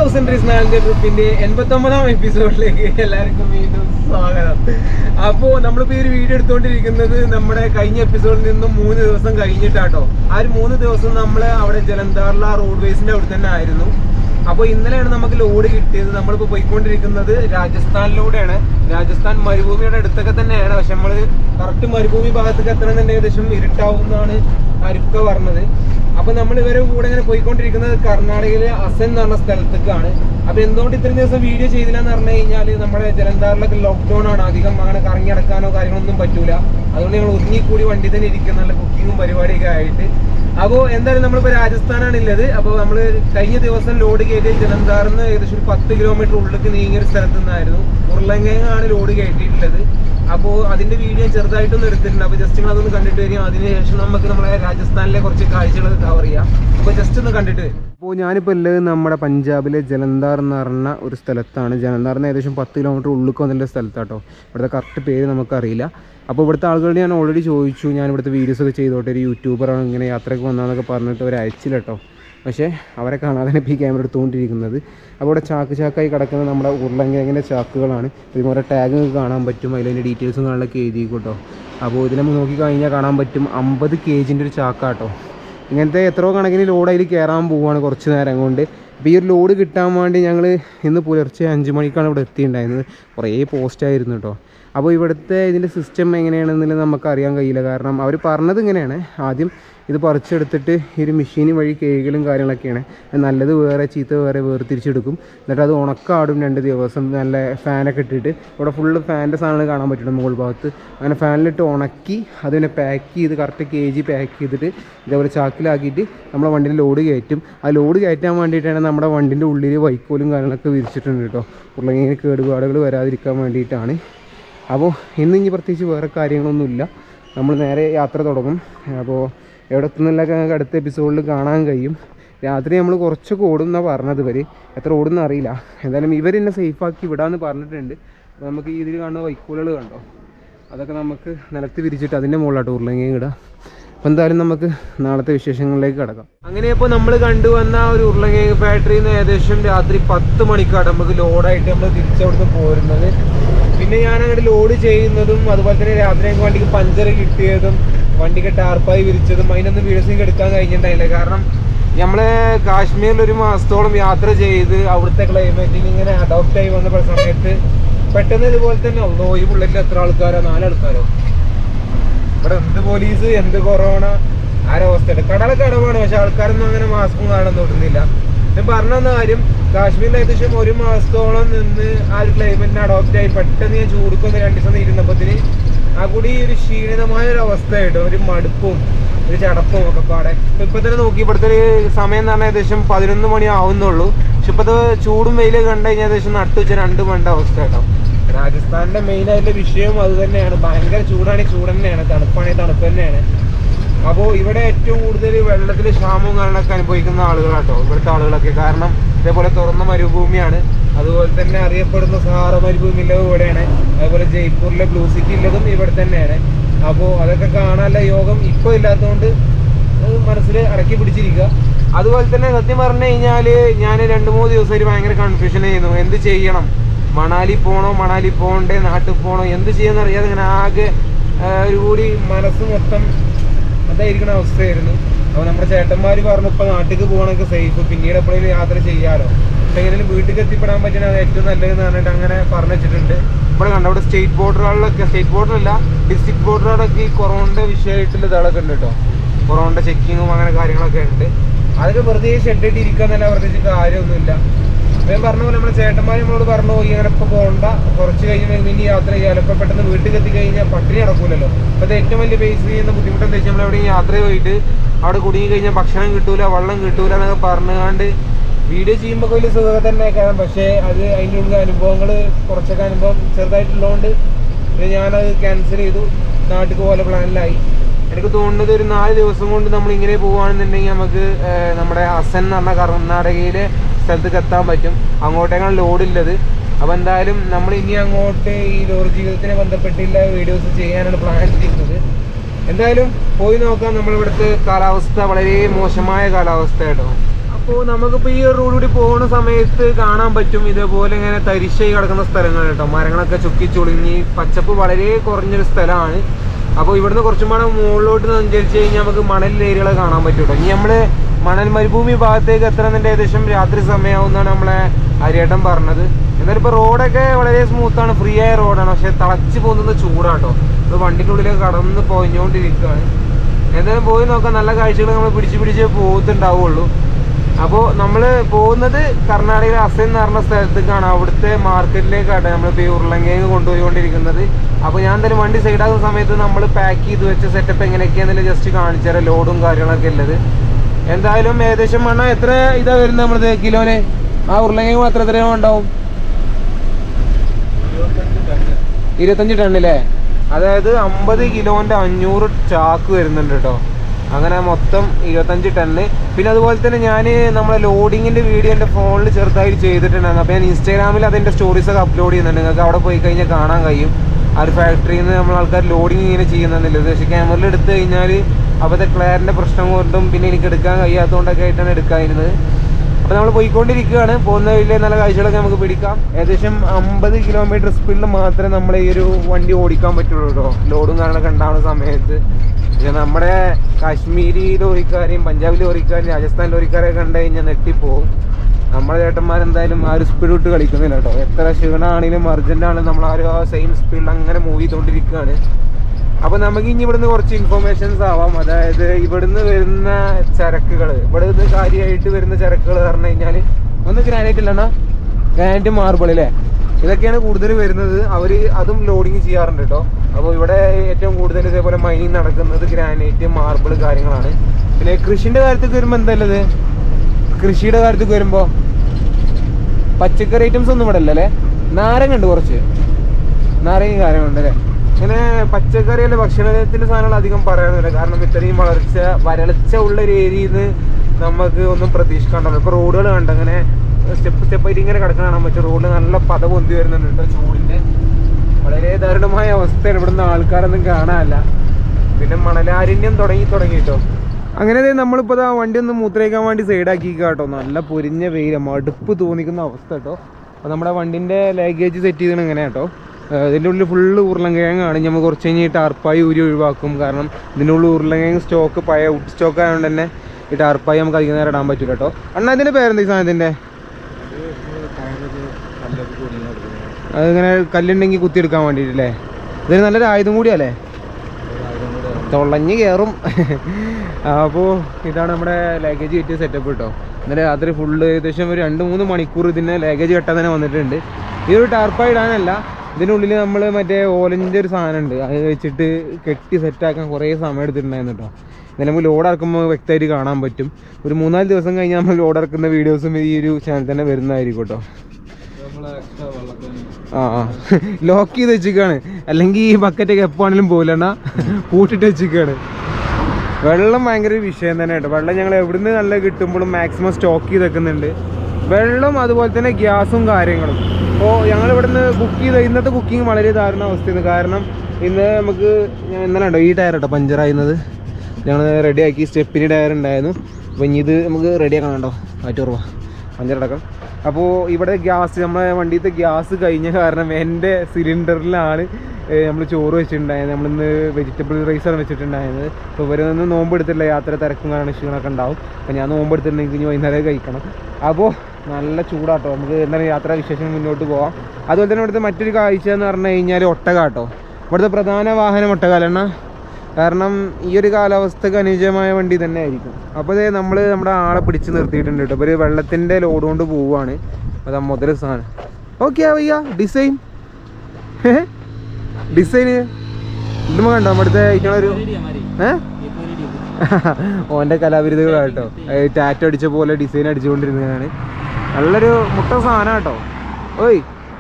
thousand റിസ്നാലിന്റെ ട്രിപ്പിന്റെ എൺപത്തി ഒമ്പതാം എപ്പിസോഡിലേക്ക് എല്ലാവർക്കും വീണ്ടും സ്വാഗതം അപ്പോ നമ്മളിപ്പോ ഈ ഒരു വീഡിയോ എടുത്തുകൊണ്ടിരിക്കുന്നത് നമ്മുടെ കഴിഞ്ഞ എപ്പിസോഡിൽ നിന്നും മൂന്ന് ദിവസം കഴിഞ്ഞിട്ടാട്ടോ ആ ഒരു മൂന്ന് ദിവസം നമ്മൾ അവിടെ ജലന്ധാറില റോഡ് വേസിന്റെ അവിടെ തന്നെ ആയിരുന്നു അപ്പോൾ ഇന്നലെയാണ് നമുക്ക് ലോഡ് കിട്ടിയത് നമ്മളിപ്പോൾ പോയിക്കൊണ്ടിരിക്കുന്നത് രാജസ്ഥാനിലൂടെയാണ് രാജസ്ഥാൻ മരുഭൂമിയുടെ അടുത്തൊക്കെ തന്നെയാണ് പക്ഷെ നമ്മൾ കറക്റ്റ് മരുഭൂമി ഭാഗത്തേക്ക് എത്തണമെന്നുണ്ടെങ്കിൽ ഏകദേശം ഇരുട്ടാവുന്നതാണ് അരുക്ക പറഞ്ഞത് അപ്പൊ നമ്മൾ ഇവരെ കൂടെ ഇങ്ങനെ പോയിക്കൊണ്ടിരിക്കുന്നത് കർണാടകയിലെ അസൻ എന്ന് പറഞ്ഞ സ്ഥലത്തേക്കാണ് അപ്പൊ എന്തുകൊണ്ട് ഇത്രയും ദിവസം വീഡിയോ ചെയ്തില്ല എന്ന് പറഞ്ഞു കഴിഞ്ഞാൽ നമ്മുടെ ജലന്ധാറിലൊക്കെ ലോക്ക്ഡൌൺ ആണ് അധികം അങ്ങനെ കറങ്ങി നടക്കാനോ കാര്യങ്ങളൊന്നും പറ്റൂല അതുകൊണ്ട് ഞങ്ങൾ ഒതുങ്ങിക്കൂടി വണ്ടി തന്നെ ഇരിക്കുന്ന നല്ല കുക്കിങ്ങും പരിപാടിയൊക്കെ ആയിട്ട് അപ്പോൾ എന്തായാലും നമ്മളിപ്പോൾ രാജസ്ഥാനാണ് ഉള്ളത് അപ്പോൾ നമ്മൾ കഴിഞ്ഞ ദിവസം ലോഡ് കയറ്റി ജലന്ധാറിന്ന് ഏകദേശം ഒരു പത്ത് കിലോമീറ്റർ ഉള്ളിലേക്ക് നീങ്ങിയ ഒരു സ്ഥലത്തു നിന്നായിരുന്നു ഉരുളങ്കയാണ് ലോഡ് കയറ്റിയിട്ടുള്ളത് അപ്പോൾ അതിന്റെ വീഡിയോ ചെറുതായിട്ടൊന്നും എടുത്തിട്ടുണ്ട് അപ്പോൾ ജസ്റ്റ് നിങ്ങൾ അതൊന്ന് കണ്ടിട്ട് വരും അതിനുശേഷം നമുക്ക് നമ്മളെ രാജസ്ഥാനിലെ കുറച്ച് കാഴ്ചകൾ കവർ ചെയ്യാം അപ്പോൾ ജസ്റ്റ് ഒന്ന് കണ്ടിട്ട് വരും അപ്പോൾ ഞാനിപ്പോൾ ഉള്ളത് നമ്മുടെ പഞ്ചാബിലെ ജലന്ധാർ എന്ന് പറഞ്ഞ ഒരു സ്ഥലത്താണ് ജലന്ധാറിന് ഏകദേശം പത്ത് കിലോമീറ്റർ ഉള്ളിൽ വന്നിട്ടുള്ള സ്ഥലത്താട്ടോ ഇവിടുത്തെ കറക്റ്റ് പേര് നമുക്കറിയില്ല അപ്പോൾ ഇവിടുത്തെ ആളുകളോട് ഞാൻ ഓൾറെഡി ചോദിച്ചു ഞാൻ ഇവിടുത്തെ വീഡിയോസ് ഒക്കെ ചെയ്തോട്ടെ ഒരു യൂട്യൂബറാണ് ഇങ്ങനെ യാത്രയ്ക്ക് വന്നതെന്നൊക്കെ പറഞ്ഞിട്ട് അവർ അയച്ചില്ല കേട്ടോ പക്ഷേ അവരെ കാണാതെ ഇപ്പോൾ ഈ ക്യാമറ എടുത്തുകൊണ്ടിരിക്കുന്നത് അപ്പോൾ ഇവിടെ ചാക്ക് ചാക്കായി കിടക്കുന്ന നമ്മുടെ ഉരുളങ്കിഴങ്ങിൻ്റെ ചാക്കുകളാണ് ഇതുപോലെ ടാഗ് കാണാൻ പറ്റും അതിൻ്റെ ഡീറ്റെയിൽസും കാണാനൊക്കെ എഴുതിക്കോട്ടോ അപ്പോൾ ഇതിൽ നമ്മൾ നോക്കി കഴിഞ്ഞാൽ കാണാൻ പറ്റും അമ്പത് കെ ജിൻ്റെ ഒരു ചാക്കാട്ടോ ഇങ്ങനത്തെ എത്രയോ കണക്കിന് ലോഡ് അതിൽ കയറാൻ പോവുകയാണ് കുറച്ച് നേരം കൊണ്ട് അപ്പോൾ ഈ ഒരു ലോഡ് കിട്ടാൻ വേണ്ടി ഞങ്ങൾ ഇന്ന് പുലർച്ചെ അഞ്ച് മണിക്കാണ് ഇവിടെ എത്തിയിട്ടുണ്ടായിരുന്നത് കുറേ പോസ്റ്റായിരുന്നു കേട്ടോ അപ്പോൾ ഇവിടുത്തെ ഇതിൻ്റെ സിസ്റ്റം എങ്ങനെയാണെന്നുള്ളത് നമുക്ക് അറിയാൻ കഴിയില്ല കാരണം അവർ പറഞ്ഞത് ഇങ്ങനെയാണ് ആദ്യം ഇത് പറിച്ചെടുത്തിട്ട് ഈ ഒരു മെഷീൻ വഴി കേകലും കാര്യങ്ങളൊക്കെയാണ് നല്ലത് വേറെ ചീത്ത വേറെ വേർതിരിച്ചെടുക്കും എന്നിട്ട് അത് ഉണക്കാടും രണ്ട് ദിവസം നല്ല ഫാനൊക്കെ ഇട്ടിട്ട് ഇവിടെ ഫുള്ള് ഫാൻ്റെ സാധനങ്ങൾ കാണാൻ പറ്റുന്നുണ്ട് മുകൾ ഭാഗത്ത് അങ്ങനെ ഫാനിലിട്ട് ഉണക്കി അതിനെ പാക്ക് ചെയ്ത് കറക്റ്റ് കെ ജി പാക്ക് ചെയ്തിട്ട് ഇതേപോലെ ചാക്കിലാക്കിയിട്ട് നമ്മളെ വണ്ടിയിൽ ലോഡ് കയറ്റും ആ ലോഡ് കയറ്റാൻ വേണ്ടിയിട്ടാണ് നമ്മുടെ വണ്ടിൻ്റെ ഉള്ളിൽ വൈക്കോലും കാര്യങ്ങളൊക്കെ വിരിച്ചിട്ടുണ്ട് കേട്ടോ ഉരുളങ്ങനെ കേടുപാടുകൾ വരാതിരിക്കാൻ വേണ്ടിയിട്ടാണ് അപ്പോൾ ഇന്ന് ഇനി പ്രത്യേകിച്ച് വേറെ കാര്യങ്ങളൊന്നുമില്ല നമ്മൾ നേരെ യാത്ര തുടങ്ങും അപ്പോൾ എവിടെ എത്തുന്നില്ലൊക്കെ ഞങ്ങൾക്ക് അടുത്ത എപ്പിസോഡിൽ കാണാൻ കഴിയും രാത്രി നമ്മൾ കുറച്ചൊക്കെ ഓടും എന്നാണ് പറഞ്ഞത് ഇവർ എത്ര ഓടുന്ന അറിയില്ല എന്തായാലും ഇവർ എന്നെ സേഫാക്കി വിടാമെന്ന് പറഞ്ഞിട്ടുണ്ട് അപ്പോൾ നമുക്ക് ഈ ഇതിൽ കാണുന്ന വൈക്കോലുകൾ കണ്ടോ അതൊക്കെ നമുക്ക് നിലത്ത് വിരിച്ചിട്ട് അതിൻ്റെ മുകളിലായിട്ട് ഉരുളങ്ങി ഇടാം അപ്പോൾ എന്തായാലും നമുക്ക് നാളത്തെ വിശേഷങ്ങളിലേക്ക് കിടക്കാം അങ്ങനെ ഇപ്പോൾ നമ്മൾ കണ്ടുവന്ന ഒരു ഉരുളങ്ങ ഫാക്ടറിയിൽ നിന്ന് ഏകദേശം രാത്രി പത്ത് മണിക്കാണ് നമുക്ക് ലോഡായിട്ട് നമ്മൾ തിരിച്ചവിടുന്ന് പോരുന്നത് പിന്നെ ഞാൻ അങ്ങോട്ട് ലോഡ് ചെയ്യുന്നതും അതുപോലെ തന്നെ രാത്രി ഞങ്ങൾക്ക് വണ്ടിക്ക് പഞ്ചർ കിട്ടിയതും വണ്ടിക്ക് ടാർപ്പായി വിരിച്ചതും അതിനൊന്നും വീഡിയോസിങ് എടുക്കാൻ കഴിഞ്ഞിട്ടുണ്ടായില്ല കാരണം നമ്മൾ കാശ്മീരിൽ ഒരു മാസത്തോളം യാത്ര ചെയ്ത് അവിടുത്തെ ക്ലൈമറ്റിന് ഇങ്ങനെ അഡോപ്റ്റ് ആയി വന്ന സമയത്ത് പെട്ടെന്ന് ഇതുപോലെ തന്നെ ഉള്ളൂ ഈ ബുള്ളറ്റിൽ എത്ര ആൾക്കാരോ നാലാൾക്കാരോ ഇവിടെ എന്ത് പോലീസ് എന്ത് കൊറോണ ആരവസ്ഥയുണ്ട് കടലൊക്കെ അടവാണ് പക്ഷെ ആൾക്കാരൊന്നും അങ്ങനെ മാസ്കും കാണാൻ തൊടുന്നില്ല ഞാൻ പറഞ്ഞ കാര്യം കാശ്മീരിൽ ഏകദേശം ഒരു മാസത്തോളം നിന്ന് ആ ഒരു ക്ലൈമറ്റിന് അഡോപ്റ്റ് ആയി പെട്ടെന്ന് ഞാൻ ചൂടുക്കൊന്ന് രണ്ട് ദിവസം ഇരുന്നപ്പോത്തിന് ആ കൂടി ഒരു ക്ഷീണിതമായ ഒരു അവസ്ഥയായിട്ട് ഒരു മടുപ്പും ഒരു ചടപ്പും ഒക്കെ പാടെ ഇപ്പൊ ഇപ്പൊ തന്നെ നോക്കി ഇവിടുത്തെ ഒരു സമയം എന്ന് പറഞ്ഞാൽ ഏകദേശം പതിനൊന്ന് മണി ആവുന്നുള്ളൂ പക്ഷെ ഇപ്പോഴത്തെ ചൂടും വെയിലൊക്കെ കണ്ടു കഴിഞ്ഞാൽ ഏകദേശം നട്ടുവെച്ച രണ്ട് മണ്ട അവസ്ഥ കേട്ടോ രാജസ്ഥാനിന്റെ മെയിൻ ആയിട്ടുള്ള വിഷയം അത് തന്നെയാണ് ഭയങ്കര ചൂടാണെങ്കിൽ ചൂട് തന്നെയാണ് തണുപ്പാണെങ്കിൽ തണുപ്പ് തന്നെയാണ് അപ്പോൾ ഇവിടെ ഏറ്റവും കൂടുതൽ വെള്ളത്തിൽ ക്ഷാമവും കാര്യങ്ങളൊക്കെ അനുഭവിക്കുന്ന ആളുകളാട്ടോ ഇവിടുത്തെ ആളുകളൊക്കെ കാരണം ഇതേപോലെ തുറന്ന മരുഭൂമിയാണ് അതുപോലെ തന്നെ അറിയപ്പെടുന്ന സഹാറ മരുഭൂമി ഉള്ളത് ഇവിടെയാണ് അതുപോലെ ജയ്പൂരിലെ ബ്ലൂ സിറ്റി ഉള്ളതും ഇവിടെ തന്നെയാണ് അപ്പോൾ അതൊക്കെ കാണാനുള്ള യോഗം ഇപ്പോൾ ഇല്ലാത്തതുകൊണ്ട് അത് മനസ്സിൽ അടക്കി പിടിച്ചിരിക്കുക അതുപോലെ തന്നെ സത്യം പറഞ്ഞു കഴിഞ്ഞാൽ ഞാൻ രണ്ട് മൂന്ന് ദിവസം ഒരു ഭയങ്കര കൺഫ്യൂഷൻ ചെയ്യുന്നു എന്ത് ചെയ്യണം മണാലി പോണോ മണാലി പോകണ്ടേ നാട്ടിൽ പോകണോ എന്ത് ചെയ്യാന്ന് അറിയാതെ ഇങ്ങനെ ആകെ ആ, ഒരു കൂടി മനസ്സ് മൊത്തം അതായിരിക്കണ അവസ്ഥയായിരുന്നു അപ്പോൾ നമ്മുടെ ചേട്ടന്മാർ പറഞ്ഞു ഇപ്പോൾ നാട്ടിലേക്ക് പോകണമെങ്കിൽ സേഫ് പിന്നീട് എപ്പോഴെങ്കിലും യാത്ര ചെയ്യാലോ പക്ഷേ എങ്ങനെയും വീട്ടിൽ എത്തിപ്പെടാൻ പറ്റുന്ന അത് ഏറ്റവും നല്ലതെന്ന് പറഞ്ഞിട്ട് അങ്ങനെ പറഞ്ഞു വെച്ചിട്ടുണ്ട് ഇവിടെ കണ്ടോ ഇവിടെ സ്റ്റേറ്റ് ബോർഡറുകളിലൊക്കെ സ്റ്റേറ്റ് ബോർഡറല്ല ഡിസ്ട്രിക്ട് ബോർഡറുകളൊക്കെ ഈ കൊറോണയുടെ വിഷയമായിട്ടുള്ള ഇതാളൊക്കെ ഉണ്ട് കേട്ടോ കൊറോണയുടെ ചെക്കിങ്ങും അങ്ങനെ കാര്യങ്ങളൊക്കെ ഉണ്ട് അതൊക്കെ വെറുതെ ഷെഡിട്ട് ഇരിക്കാന്നല്ല പ്രത്യേകിച്ച് കാര്യമൊന്നുമില്ല ഞാൻ പറഞ്ഞ പോലെ നമ്മുടെ ചേട്ടന്മാർ നമ്മളോട് പറഞ്ഞു പോയി അങ്ങനെ ഇപ്പൊ പോകണ്ട കുറച്ച് കഴിഞ്ഞ് ഇനി യാത്ര ചെയ്യാലോ ഇപ്പൊ പെട്ടെന്ന് വീട്ടിൽ എത്തി കഴിഞ്ഞാൽ പട്ടിണി നടക്കൂലല്ലോ അപ്പൊ ഏറ്റവും വലിയ ഫേസ് ചെയ്യുന്ന ബുദ്ധിമുട്ട് എന്താ വെച്ചാൽ നമ്മൾ എവിടെ യാത്ര പോയിട്ട് അവിടെ കുടുങ്ങി കഴിഞ്ഞാൽ ഭക്ഷണം കിട്ടൂല വെള്ളം കിട്ടൂല എന്നൊക്കെ പറഞ്ഞുകൊണ്ട് വീഡിയോ ചെയ്യുമ്പോൾ വലിയ സുഖം തന്നെ കാരണം പക്ഷേ അത് അതിൻ്റെ ഉള്ള അനുഭവങ്ങൾ കുറച്ചൊക്കെ അനുഭവം ചെറുതായിട്ടുള്ളതുകൊണ്ട് പിന്നെ ഞാനത് ക്യാൻസൽ ചെയ്തു നാട്ടിൽ പോലെ പ്ലാനിലായി എനിക്ക് തോന്നുന്നത് ഒരു നാല് ദിവസം കൊണ്ട് നമ്മൾ ഇങ്ങനെ പോവുകയാണെന്നുണ്ടെങ്കിൽ നമുക്ക് ഏർ, നമ്മുടെ അസൻ എന്ന് പറഞ്ഞ കർണാടകയിലെ സ്ഥലത്തേക്ക് എത്താൻ പറ്റും അങ്ങോട്ടേക്കാണ് ലോഡില്ലത് അപ്പോൾ എന്തായാലും നമ്മൾ ഇനി അങ്ങോട്ട് ഈ ലോറി ജീവിതത്തിനെ ബന്ധപ്പെട്ടുള്ള വീഡിയോസ് ചെയ്യാനാണ് പ്ലാൻ ചെയ്തിരിക്കുന്നത് എന്തായാലും പോയി നോക്കാം നമ്മളിവിടുത്തെ കാലാവസ്ഥ വളരെ മോശമായ കാലാവസ്ഥ കേട്ടോ അപ്പോൾ നമുക്കിപ്പോൾ ഈ റോഡ് കൂടി പോകുന്ന സമയത്ത് കാണാൻ പറ്റും ഇതേപോലെ ഇങ്ങനെ തരിശായി കിടക്കുന്ന സ്ഥലങ്ങൾ കേട്ടോ മരങ്ങളൊക്കെ ചുക്കി ചുളുങ്ങി പച്ചപ്പ് വളരെ കുറഞ്ഞൊരു സ്ഥലമാണ് അപ്പോൾ ഇവിടുന്ന് കുറച്ചും കൂടെ മുകളിലോട്ട് സഞ്ചരിച്ച് കഴിഞ്ഞാൽ നമുക്ക് മണൽ ഏരിയകളെ കാണാൻ പറ്റും കേട്ടോ ഇനി നമ്മൾ മണൽ മരുഭൂമി ഭാഗത്തേക്ക് എത്തണമെന്നുണ്ട് ഏകദേശം രാത്രി സമയമാവുമെന്നാണ് നമ്മളെ അരിയേട്ടൻ പറഞ്ഞത് എന്നാലും ഇപ്പോൾ റോഡൊക്കെ വളരെ സ്മൂത്താണ് ഫ്രീ ആയ റോഡാണ് പക്ഷെ തിളച്ച് പോകുന്നത് ചൂടാട്ടോ ഇപ്പോൾ വണ്ടിൻ്റെ ഉള്ളിലേക്ക് കടന്ന് പോയിഞ്ഞുകൊണ്ടിരിക്കുകയാണ് എന്തായാലും പോയി നോക്കാം നല്ല കാഴ്ചകൾ നമ്മൾ പിടിച്ച് പിടിച്ച് പോകത്തുണ്ടാവുള്ളൂ അപ്പോൾ നമ്മൾ പോകുന്നത് കർണാടകയിലെ അസൻ എന്ന് പറഞ്ഞ സ്ഥലത്തേക്കാണ് അവിടുത്തെ മാർക്കറ്റിലേക്കാണ് നമ്മളിപ്പോൾ ഈ ഉരുളങ്കേങ്ങ് കൊണ്ടുപോയിക്കൊണ്ടിരിക്കുന്നത് അപ്പോൾ ഞാൻ എന്തായാലും വണ്ടി സൈഡാക്കുന്ന സമയത്ത് നമ്മൾ പാക്ക് ചെയ്ത് വെച്ച സെറ്റപ്പ് എങ്ങനെയൊക്കെയാണെന്നില്ല ജസ്റ്റ് കാണിച്ചു തരാം ലോഡും കാര്യങ്ങളൊക്കെ ഉള്ളത് എന്തായാലും ഏകദേശം മണ്ണ എത്ര ഇതാ വരുന്നത് നമ്മളത് കിലോന് ആ ഉരുളങ്കേങ്ങ് മാത്രം എത്രയോ ഉണ്ടാവും ഇരുപത്തഞ്ച് ടണ്ണില്ലേ അതായത് അമ്പത് കിലോന്റെ അഞ്ഞൂറ് ചാക്ക് വരുന്നുണ്ട് കേട്ടോ അങ്ങനെ മൊത്തം ഇരുപത്തഞ്ച് ടണ്ണ് പിന്നെ അതുപോലെ തന്നെ ഞാൻ നമ്മളെ ലോഡിങ്ങിന്റെ വീഡിയോ എൻ്റെ ഫോണിൽ ചെറുതായിട്ട് ചെയ്തിട്ടുണ്ടായിരുന്നു അപ്പോൾ ഞാൻ ഇൻസ്റ്റാഗ്രാമിൽ അതിൻ്റെ സ്റ്റോറീസ് ഒക്കെ അപ്ലോഡ് ചെയ്യുന്നുണ്ട് നിങ്ങൾക്ക് അവിടെ പോയി കഴിഞ്ഞാൽ കാണാൻ കഴിയും ആ ഒരു ഫാക്ടറിയിൽ നിന്ന് നമ്മൾ ആൾക്കാർ ലോഡിങ് ഇങ്ങനെ ചെയ്യുന്നില്ല പക്ഷേ ക്യാമറയിൽ എടുത്തു കഴിഞ്ഞാൽ അപ്പോഴത്തെ ക്ലിയറിൻ്റെ പ്രശ്നം കൊണ്ടും പിന്നെ എനിക്ക് എടുക്കാൻ കഴിയാത്തതുകൊണ്ടൊക്കെ ആയിട്ടാണ് എടുക്കാതിരുന്നത് അപ്പോൾ നമ്മൾ പോയിക്കൊണ്ടിരിക്കുകയാണ് പോകുന്ന വലിയ നല്ല കാഴ്ചകളൊക്കെ നമുക്ക് പിടിക്കാം ഏകദേശം അമ്പത് കിലോമീറ്റർ സ്പീഡിൽ മാത്രമേ നമ്മൾ ഈ ഒരു വണ്ടി ഓടിക്കാൻ പറ്റുള്ളൂ കേട്ടോ ലോഡും കാര്യങ്ങളൊക്കെ ഉണ്ടാവുന്ന സമയത്ത് പക്ഷെ നമ്മുടെ കാശ്മീരി ലോറിക്കാരെയും പഞ്ചാബി ലോറിക്കാരെയും രാജസ്ഥാൻ ലോറിക്കാരെയും കണ്ടു കഴിഞ്ഞാൽ നെട്ടിപ്പോവും നമ്മുടെ ചേട്ടന്മാരെന്തായാലും ആ ഒരു സ്പീഡ് വിട്ട് കളിക്കുന്നില്ല കേട്ടോ എത്ര ക്ഷീണമാണെങ്കിലും അർജന്റ് ആണെങ്കിലും നമ്മൾ ആ ഒരു സെയിം സ്പീഡിൽ അങ്ങനെ മൂവ് ചെയ്തുകൊണ്ടിരിക്കുകയാണ് അപ്പൊ നമുക്ക് ഇനി ഇവിടുന്ന് കുറച്ച് ഇൻഫോർമേഷൻസ് ആവാം അതായത് ഇവിടുന്ന് വരുന്ന ചരക്കുകൾ ഇവിടെ നിന്ന് കാര്യമായിട്ട് വരുന്ന ചരക്കുകൾ പറഞ്ഞു കഴിഞ്ഞാൽ ഒന്ന് ഗ്രാനൈറ്റ് ഇല്ലണ്ണ ഗ്രാനൈറ്റ് മാർബിൾ അല്ലേ ഇതൊക്കെയാണ് കൂടുതൽ വരുന്നത് അവർ അതും ലോഡിങ് ചെയ്യാറുണ്ട് കേട്ടോ അപ്പോൾ ഇവിടെ ഏറ്റവും കൂടുതൽ ഇതേപോലെ മൈനിങ് നടക്കുന്നത് ഗ്രാനൈറ്റ് മാർബിൾ കാര്യങ്ങളാണ് പിന്നെ കൃഷിന്റെ കാര്യത്തേക്ക് വരുമ്പോൾ എന്തല്ലത് കൃഷിയുടെ കാര്യത്തേക്ക് വരുമ്പോൾ പച്ചക്കറി ഐറ്റംസ് ഒന്നും ഇവിടെ അല്ലല്ലേ നാരങ്ങ ഉണ്ട് കുറച്ച് നാരങ്ങ കാര്യങ്ങളുണ്ട് അല്ലേ ഇങ്ങനെ പച്ചക്കറിയല്ല ഭക്ഷണത്തിന്റെ സാധനങ്ങൾ അധികം പറയാനൊന്നുമില്ല കാരണം ഇത്രയും വളർച്ച വരൾച്ച ഉള്ള ഒരു ഏരിയയിൽ നിന്ന് നമുക്ക് ഒന്നും പ്രതീക്ഷിക്കാണ്ടല്ലോ ഇപ്പൊ റോഡുകൾ കണ്ട് അങ്ങനെ സ്റ്റെപ്പ് സ്റ്റെപ്പ് ആയിട്ട് ഇങ്ങനെ കിടക്കാൻ കാണാൻ പറ്റും റോഡിൽ നല്ല പത പൊന്തി വരുന്നുണ്ട് കേട്ടോ ചൂടിന്റെ വളരെ ദാരുണമായ അവസ്ഥയാണ് ഇവിടുന്ന് ആൾക്കാരൊന്നും കാണാനല്ല പിന്നെ മണലാരണ്യം തുടങ്ങി തുടങ്ങി കേട്ടോ അങ്ങനെ ദേ നമ്മളിപ്പോൾ ആ വണ്ടി ഒന്ന് മൂത്രയിക്കാൻ വേണ്ടി സൈഡാക്കി കേട്ടോ നല്ല പൊരിഞ്ഞ വെയില മടുപ്പ് തോന്നിക്കുന്ന അവസ്ഥ കേട്ടോ അപ്പോൾ നമ്മുടെ വണ്ടിൻ്റെ ലാഗേജ് സെറ്റ് ചെയ്തത് ഇങ്ങനെ കേട്ടോ ഏഹ് ഇതിൻ്റെ ഉള്ളിൽ ഫുള്ള് ഉരുളൻകിഴങ്ങാണ് നമ്മൾ കുറച്ച് കഴിഞ്ഞിട്ട് ടാർപ്പായി ഊരി ഒഴിവാക്കും കാരണം ഇതിൻ്റെ ഉള്ളിൽ ഉരുളൻകിഴങ്ങ് സ്റ്റോക്ക് പഴയ വുഡ് സ്റ്റോക്ക് ആയതുകൊണ്ട് തന്നെ ഈ ടാർപ്പായി നമുക്ക് അധികം നേരം ഇടാൻ പറ്റില്ല കേട്ടോ അണ്ണാ ഇതിൻ്റെ പേരെന്താ ഈ സാധനത്തിൻ്റെ അതിങ്ങനെ കല്ലുണ്ടെങ്കിൽ കുത്തിയെടുക്കാൻ വേണ്ടിയിട്ടല്ലേ ഇതൊരു നല്ലൊരു ആയുധം കൂടിയല്ലേ തുളഞ്ഞ് കയറും അപ്പോൾ ഇതാണ് നമ്മുടെ ലാഗേജ് കയറ്റിയ സെറ്റപ്പ് കേട്ടോ ഇന്നലെ രാത്രി ഫുള്ള് ഏകദേശം ഒരു രണ്ട് മൂന്ന് മണിക്കൂർ ഇതിൻ്റെ ലാഗേജ് കെട്ടാൻ തന്നെ വന്നിട്ടുണ്ട് ഈ ഒരു ടാർപ്പ ഇടാനല്ല ഇതിനുള്ളിൽ നമ്മൾ മറ്റേ ഓലഞ്ചിൻ്റെ ഒരു സാധനം ഉണ്ട് അത് വെച്ചിട്ട് കെട്ടി സെറ്റാക്കാൻ കുറേ സമയം എടുത്തിട്ടുണ്ടായിരുന്നു കേട്ടോ ഇന്നലെ നമുക്ക് ലോഡ് ഇറക്കുമ്പോൾ വ്യക്തമായിട്ട് കാണാൻ പറ്റും ഒരു മൂന്നാല് ദിവസം കഴിഞ്ഞാൽ നമ്മൾ ലോഡ് ഇറക്കുന്ന വീഡിയോസും ഈ ഒരു ചാനൽ തന്നെ വരുന്നതായിരിക്കും കേട്ടോ ആ ആ ലോക്ക് ചെയ്ത് വെച്ചിക്കാണ് അല്ലെങ്കിൽ ഈ ബക്കറ്റൊക്കെ എപ്പോഴാണെങ്കിലും പോകില്ലണ്ണ കൂട്ടിട്ട് വെച്ചിക്കാണ് വെള്ളം ഭയങ്കര ഒരു വിഷയം തന്നെ കേട്ടോ വെള്ളം ഞങ്ങൾ എവിടുന്ന് നല്ല കിട്ടുമ്പോഴും മാക്സിമം സ്റ്റോക്ക് ചെയ്ത് വെക്കുന്നുണ്ട് വെള്ളം അതുപോലെ തന്നെ ഗ്യാസും കാര്യങ്ങളും അപ്പോൾ ഞങ്ങൾ ഇവിടുന്ന് ബുക്ക് ചെയ്ത ഇന്നത്തെ ബുക്കിംഗ് വളരെ ദാരുണ അവസ്ഥയാണ് കാരണം ഇന്ന് നമുക്ക് ഞാൻ ഇന്നലെ ഉണ്ടോ ഈ ടയർ കേട്ടോ പഞ്ചറായിരുന്നത് ഞങ്ങൾ റെഡിയാക്കി സ്റ്റെപ്പിന് ടയർ ഉണ്ടായിരുന്നു അപ്പോൾ ഇനി ഇത് നമുക്ക് റെഡിയാക്കണം കേട്ടോ മാറ്റി രൂപ പഞ്ചറടക്കം അപ്പോൾ ഇവിടെ ഗ്യാസ് നമ്മളെ വണ്ടിയിലത്തെ ഗ്യാസ് കഴിഞ്ഞ കാരണം എൻ്റെ സിലിണ്ടറിലാണ് നമ്മൾ ചോറ് വെച്ചിട്ടുണ്ടായത് നമ്മളിന്ന് വെജിറ്റബിൾ റൈസാണ് വെച്ചിട്ടുണ്ടായിരുന്നത് അപ്പോൾ ഇവരെ നിന്ന് നോമ്പ് എടുത്തില്ല യാത്ര തിരക്കും കാരണം ക്ഷീണമൊക്കെ ഉണ്ടാവും അപ്പോൾ ഞാൻ നോമ്പ് എടുത്തിട്ടുണ്ടെങ്കിൽ ഇനി വൈകുന്നേരം കഴിക്കണം അപ്പോൾ നല്ല ചൂടാട്ടോ നമുക്ക് എന്തായാലും യാത്രാ വിശേഷം മുന്നോട്ട് പോവാം അതുപോലെ തന്നെ ഇവിടുത്തെ മറ്റൊരു കാഴ്ച എന്ന് പറഞ്ഞു കഴിഞ്ഞാൽ ഒട്ടകാട്ടോ ഇവിടുത്തെ പ്രധാന വാഹനം ഒട്ടകാലണ്ണ കാരണം ഈ ഒരു കാലാവസ്ഥക്ക് അനുയോജ്യമായ വണ്ടി തന്നെ ആയിരിക്കും അപ്പോൾ ഇതേ നമ്മൾ നമ്മുടെ ആളെ പിടിച്ച് നിർത്തിയിട്ടുണ്ട് കേട്ടോ അപ്പോൾ ഒരു വെള്ളത്തിൻ്റെ ലോഡ് കൊണ്ട് പോവുകയാണ് അതാ മുതൽ സാധനം ഓക്കെ വയ്യ ഡിസൈൻ ഡിസൈൻ ഇതുമ്മ കണ്ടോ നമ്മുടെ ഇങ്ങളൊരു ഏ ഓൻ്റെ കലാവിരുദ്ധകളാട്ടോ ടാറ്റ അടിച്ച പോലെ ഡിസൈൻ അടിച്ചുകൊണ്ടിരുന്നതാണ് നല്ലൊരു മുട്ട സാധനം കേട്ടോ ഓയ്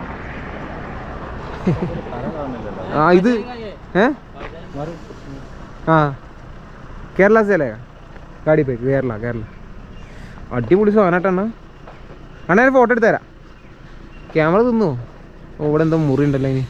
ആ ഇത് ഏ ആ കേരള സേലേ ഗാഡി പോയി കേരള കേരള അടിപൊളി സാധനമായിട്ടാണ് അണ്ണാ ഞാൻ ഫോട്ടോ എടുത്ത് തരാം ക്യാമറ തിന്നോ ഓ ഇവിടെ എന്തോ മുറി ഉണ്ടല്ലോ ഇനി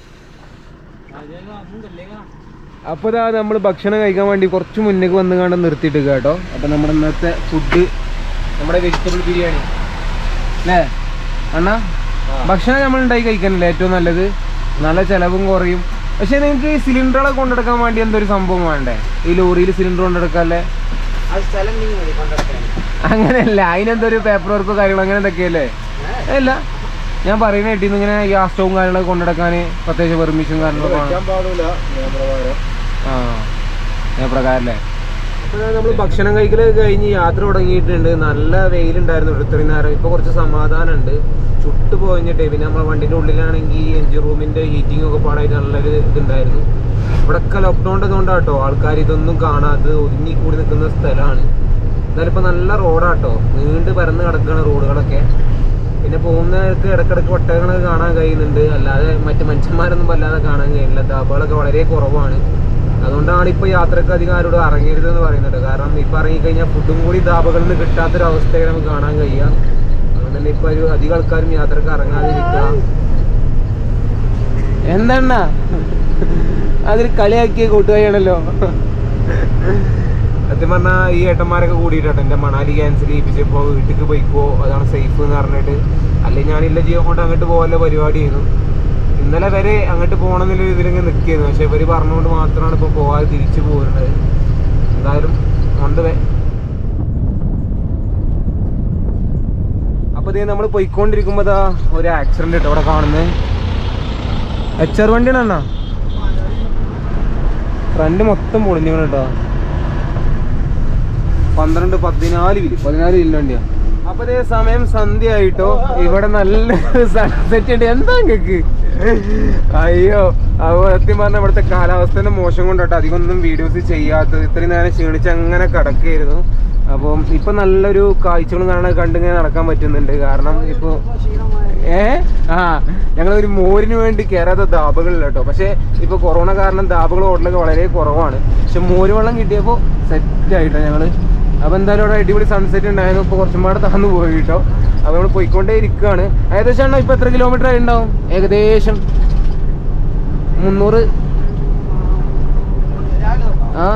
അപ്പോൾ ഇതാ നമ്മൾ ഭക്ഷണം കഴിക്കാൻ വേണ്ടി കുറച്ച് മുന്നേക്ക് വന്ന് കണ്ട് നിർത്തിയിട്ട് കേട്ടോ അപ്പോൾ നമ്മുടെ ഇന്നത്തെ ഫുഡ് നമ്മുടെ വെജിറ്റബിൾ ബിരിയാണി അല്ലേ അണ്ണ ഭക്ഷണം നമ്മൾ ഉണ്ടാക്കി കഴിക്കാനല്ലേ ഏറ്റവും നല്ലത് നല്ല ചെലവും കുറയും പക്ഷെ നിങ്ങൾക്ക് ഈ സിലിണ്ടറുകളെ കൊണ്ടെടുക്കാൻ വേണ്ടി എന്തൊരു സംഭവം വേണ്ടേ ഈ ലോറിയിൽ സിലിണ്ടർ കൊണ്ടെടുക്കാല്ലേ അത് സ്ഥലം നീ മതി കൊണ്ടുവരാൻ അങ്ങനെയല്ല അതിനെന്തൊരു പേപ്പർ വർക്കോ കാര്യങ്ങളോ അങ്ങനെ എന്തൊക്കെയല്ലേ അല്ല ഞാൻ പറയുന്ന കേട്ടിന്ന് ഇങ്ങനെ ഗ്യാസ് സ്റ്റവും കാര്യങ്ങളൊക്കെ കൊണ്ടെടുക്കാൻ പ്രത്യേകിച്ച് പെർമിഷൻ കാര്യങ്ങളൊക്കെ വേണം പാടില്ല നിയമപ്രകാരം ആ പ്രകാരല്ലേ നമ്മൾ ഭക്ഷണം കഴിക്കലൊക്കെ കഴിഞ്ഞ് യാത്ര തുടങ്ങിയിട്ടുണ്ട് നല്ല വെയിലുണ്ടായിരുന്നു ഇത്രയും നേരം ഇപ്പൊ കുറച്ച് സമാധാനമുണ്ട് ചുട്ടു പോയിഞ്ഞിട്ടേ പിന്നെ നമ്മളെ വണ്ടിന്റെ ഉള്ളിലാണെങ്കിൽ എൻജിൻ റൂമിന്റെ ഹീറ്റിംഗ് ഒക്കെ പാടായിട്ട് നല്ലൊരു ഇതുണ്ടായിരുന്നു ഇവിടെയൊക്കെ ലോക്ക്ഡൗണിൻ്റെ അതുകൊണ്ടാട്ടോ ആൾക്കാർ ഇതൊന്നും കാണാത്തത് ഒതുങ്ങി കൂടി നിൽക്കുന്ന സ്ഥലമാണ് എന്നാലും ഇപ്പൊ നല്ല റോഡാട്ടോ നീണ്ട് പരന്ന് കിടക്കുകയാണ് റോഡുകളൊക്കെ പിന്നെ പോകുന്നവർക്ക് ഇടക്കിടക്ക് ഒട്ടകങ്ങളൊക്കെ കാണാൻ കഴിയുന്നുണ്ട് അല്ലാതെ മറ്റു മനുഷ്യന്മാരൊന്നും വല്ലാതെ കാണാൻ കഴിയില്ല ഡാബുകളൊക്കെ വളരെ കുറവാണ് അതുകൊണ്ടാണ് ഇപ്പൊ യാത്രക്ക് അധികം ആരോട് ഇറങ്ങരുത് എന്ന് പറയുന്നത് കാരണം ഇപ്പൊ ഇറങ്ങിക്കഴിഞ്ഞാൽ ഫുഡും കൂടി ധാബകളിൽ നിന്ന് കിട്ടാത്തൊരു അവസ്ഥയൊക്കെ നമുക്ക് കാണാൻ കഴിയുക അതുകൊണ്ട് തന്നെ ഇപ്പൊ ഒരു അധികം ആൾക്കാരും യാത്രക്ക് ഇറങ്ങാതിരിക്കുക എന്താണ് അതിൽ കളിയാക്കിയ കൂട്ടുകാരിയാണല്ലോ സത്യം പറഞ്ഞാൽ ഈ ഏട്ടന്മാരൊക്കെ കൂടിയിട്ടോ എൻ്റെ മണാലി ക്യാൻസൽ ചെയ്യിപ്പിച്ചപ്പോൾ വീട്ടിലേക്ക് പോയിക്കോ അതാണ് സേഫ് എന്ന് പറഞ്ഞിട്ട് അല്ലെങ്കിൽ ഞാനില്ല ജീവൻ കൊണ്ട് അങ്ങോട്ട് പോകാനുള്ള പരിപാടിയായിരുന്നു ഇന്നലെ വരെ അങ്ങോട്ട് പോകണം എന്നുള്ള ഇതിലിങ്ങനെ നിൽക്കിയിരുന്നു പക്ഷെ ഇവർ പറഞ്ഞുകൊണ്ട് മാത്രമാണ് ഇപ്പോൾ പോകാതെ തിരിച്ചു പോരുന്നത് എന്തായാലും കൊണ്ട് വേ അപ്പോൾ ഇതേ നമ്മൾ പോയിക്കൊണ്ടിരിക്കുമ്പോൾ ദാ ഒരു ആക്സിഡന്റ് കേട്ടോ ഇവിടെ കാണുന്നത് എച്ച് ആർ വണ്ടിയാണ് അണ്ണാ ഫ്രണ്ട് മൊത്തം പൊളിഞ്ഞു കേട്ടോ പന്ത്രണ്ട് പതിനാല് വില് പതിനാല് വില്ല് വണ്ടിയാ അപ്പൊ ഇതേ സമയം സന്ധ്യ ആയിട്ടോ ഇവിടെ നല്ല സൺസെറ്റ് ഉണ്ട് എന്താ നിങ്ങക്ക് അയ്യോ അപ്പൊ സത്യം പറഞ്ഞ ഇവിടുത്തെ കാലാവസ്ഥന്റെ മോശം കൊണ്ടോട്ടോ അധികം ഒന്നും വീഡിയോസ് ചെയ്യാത്തത് ഇത്രയും നേരം ക്ഷീണിച്ച് അങ്ങനെ കിടക്കുകയായിരുന്നു അപ്പം ഇപ്പൊ നല്ലൊരു കാഴ്ചകളും കാണാൻ കണ്ടിങ്ങനെ നടക്കാൻ പറ്റുന്നുണ്ട് കാരണം ഇപ്പൊ ഏ ആ ഞങ്ങൾ ഒരു മോരിന് വേണ്ടി കയറാത്ത ദാബകളില്ല കേട്ടോ പക്ഷെ ഇപ്പൊ കൊറോണ കാരണം ദാബകൾ ഓടലൊക്കെ വളരെ കുറവാണ് പക്ഷെ മോര് വെള്ളം കിട്ടിയപ്പോൾ സെറ്റ് ആയിട്ടോ ഞങ്ങള് അപ്പൊ എന്തായാലും അവിടെ അടിപൊളി സൺസെറ്റ് ഉണ്ടായിരുന്നു ഇപ്പൊ കുറച്ചും പാടെ താന്നു പോയി കേട്ടോ അപ്പൊ നമ്മൾ പോയിക്കൊണ്ടേ ഇരിക്കുകയാണ് ഏകദേശം ആണോ ഇപ്പൊ എത്ര കിലോമീറ്റർ ആയി ഉണ്ടാവും ഏകദേശം മുന്നൂറ് ആ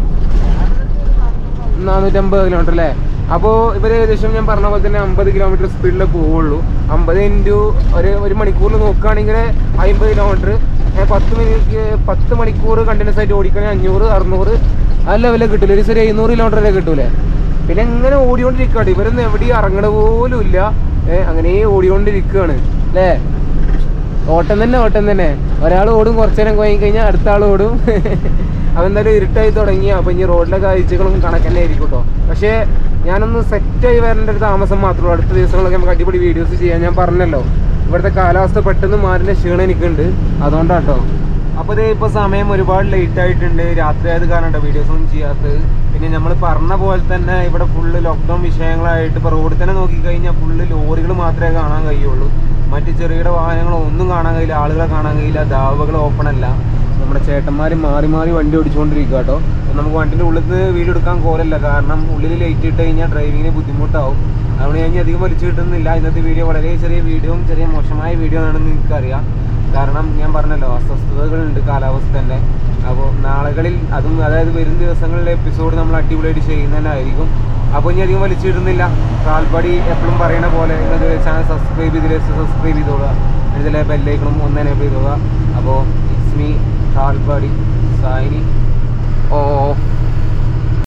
നാനൂറ്റമ്പത് കിലോമീറ്റർ അല്ലേ അപ്പോൾ ഇവർ ഏകദേശം ഞാൻ പറഞ്ഞ പോലെ തന്നെ അമ്പത് കിലോമീറ്റർ സ്പീഡിൽ പോവുള്ളൂ അമ്പത് ഇൻറ്റു ഒരു ഒരു മണിക്കൂറിൽ നോക്കുകയാണെങ്കിൽ അമ്പത് കിലോമീറ്റർ പത്ത് മിനിറ്റ് പത്ത് മണിക്കൂർ കണ്ടിന്യൂസ് ആയിട്ട് ഓടിക്കണമെങ്കിൽ അഞ്ഞൂറ് അറുന്നൂറ് ആ ലെവലിൽ കിട്ടില്ല ഒരു ശരി എഴുന്നൂറ് കിലോമീറ്റർ വരെ കിട്ടൂലേ പിന്നെ എങ്ങനെ ഓടിക്കൊണ്ടിരിക്കുകയാണ് ഇവരൊന്നും എവിടെയും ഇറങ്ങണ പോലും ഇല്ല ഏഹ് അങ്ങനെ ഓടിക്കൊണ്ടിരിക്കുകയാണ് അല്ലേ ഓട്ടം തന്നെ ഓട്ടം തന്നെ ഒരാൾ ഓടും കുറച്ചു നേരം പോയി കഴിഞ്ഞാൽ അടുത്ത ആൾ ഓടും അതെന്തായാലും ഇരുട്ടായി തുടങ്ങി അപ്പൊ ഇനി റോഡിലെ കാഴ്ചകളും കണക്കന്നെ ആയിരിക്കും കേട്ടോ പക്ഷേ ഞാനൊന്ന് സെറ്റായി വരേണ്ട ഒരു താമസം മാത്രമേ ഉള്ളൂ അടുത്ത ദിവസങ്ങളൊക്കെ നമുക്ക് അടിപൊളി വീഡിയോസ് ചെയ്യാൻ ഞാൻ പറഞ്ഞല്ലോ ഇവിടുത്തെ കാലാവസ്ഥ പെട്ടെന്ന് മാറിന്റെ ക്ഷീണം എനിക്കുണ്ട് അതുകൊണ്ടാട്ടോ അപ്പൊ ഇതേ ഇപ്പൊ സമയം ഒരുപാട് ലേറ്റ് ആയിട്ടുണ്ട് രാത്രി ആയത് കാരണം വീഡിയോസ് ഒന്നും ചെയ്യാത്തത് പിന്നെ നമ്മൾ പറഞ്ഞ പോലെ തന്നെ ഇവിടെ ഫുള്ള് ലോക്ക്ഡൌൺ വിഷയങ്ങളായിട്ട് ഇപ്പൊ റോഡിൽ തന്നെ നോക്കിക്കഴിഞ്ഞാൽ ഫുള്ള് ലോറികൾ മാത്രമേ കാണാൻ കഴിയുള്ളൂ മറ്റ് ചെറുകിട വാഹനങ്ങൾ ഒന്നും കാണാൻ കഴിയില്ല ആളുകളെ കാണാൻ കഴിയില്ല ദാവകൾ ഓപ്പൺ അല്ല നമ്മുടെ ചേട്ടന്മാർ മാറി മാറി വണ്ടി ഓടിച്ചുകൊണ്ടിരിക്കുക കേട്ടോ അപ്പോൾ നമുക്ക് വണ്ടിൻ്റെ ഉള്ളിൽ നിന്ന് വീഡിയോ എടുക്കാൻ കോലല്ല കാരണം ഉള്ളിൽ ലൈറ്റ് ഇട്ട് കഴിഞ്ഞാൽ ഡ്രൈവിങ്ങിന് ബുദ്ധിമുട്ടാവും അതുകൊണ്ട് ഞാൻ ഇനി അധികം വലിച്ചു കിട്ടുന്നില്ല ഇന്നത്തെ വീഡിയോ വളരെ ചെറിയ വീഡിയോയും ചെറിയ മോശമായ വീഡിയോ ആണെന്ന് എനിക്കറിയാം കാരണം ഞാൻ പറഞ്ഞല്ലോ അസ്വസ്ഥതകളുണ്ട് കാലാവസ്ഥൻ്റെ അപ്പോൾ നാളുകളിൽ അതും അതായത് വരും ദിവസങ്ങളിലെ എപ്പിസോഡ് നമ്മൾ അടിപൊളിയായിട്ട് ചെയ്യുന്നതന്നായിരിക്കും അപ്പോൾ ഇനി അധികം വലിച്ചു കിട്ടുന്നില്ല കാൽപ്പടി എപ്പോഴും പറയുന്ന പോലെ നിങ്ങൾ ചാനൽ സബ്സ്ക്രൈബ് ചെയ്തില്ലേ സബ്സ്ക്രൈബ് ചെയ്തോളുക ഇതിലെ ബെല്ലൈക്കണം ഒന്ന് എനേബിൾ ചെയ്തോളുക അപ്പോൾ ഇറ്റ്സ് മീ കാൽപ്പടി സായിനി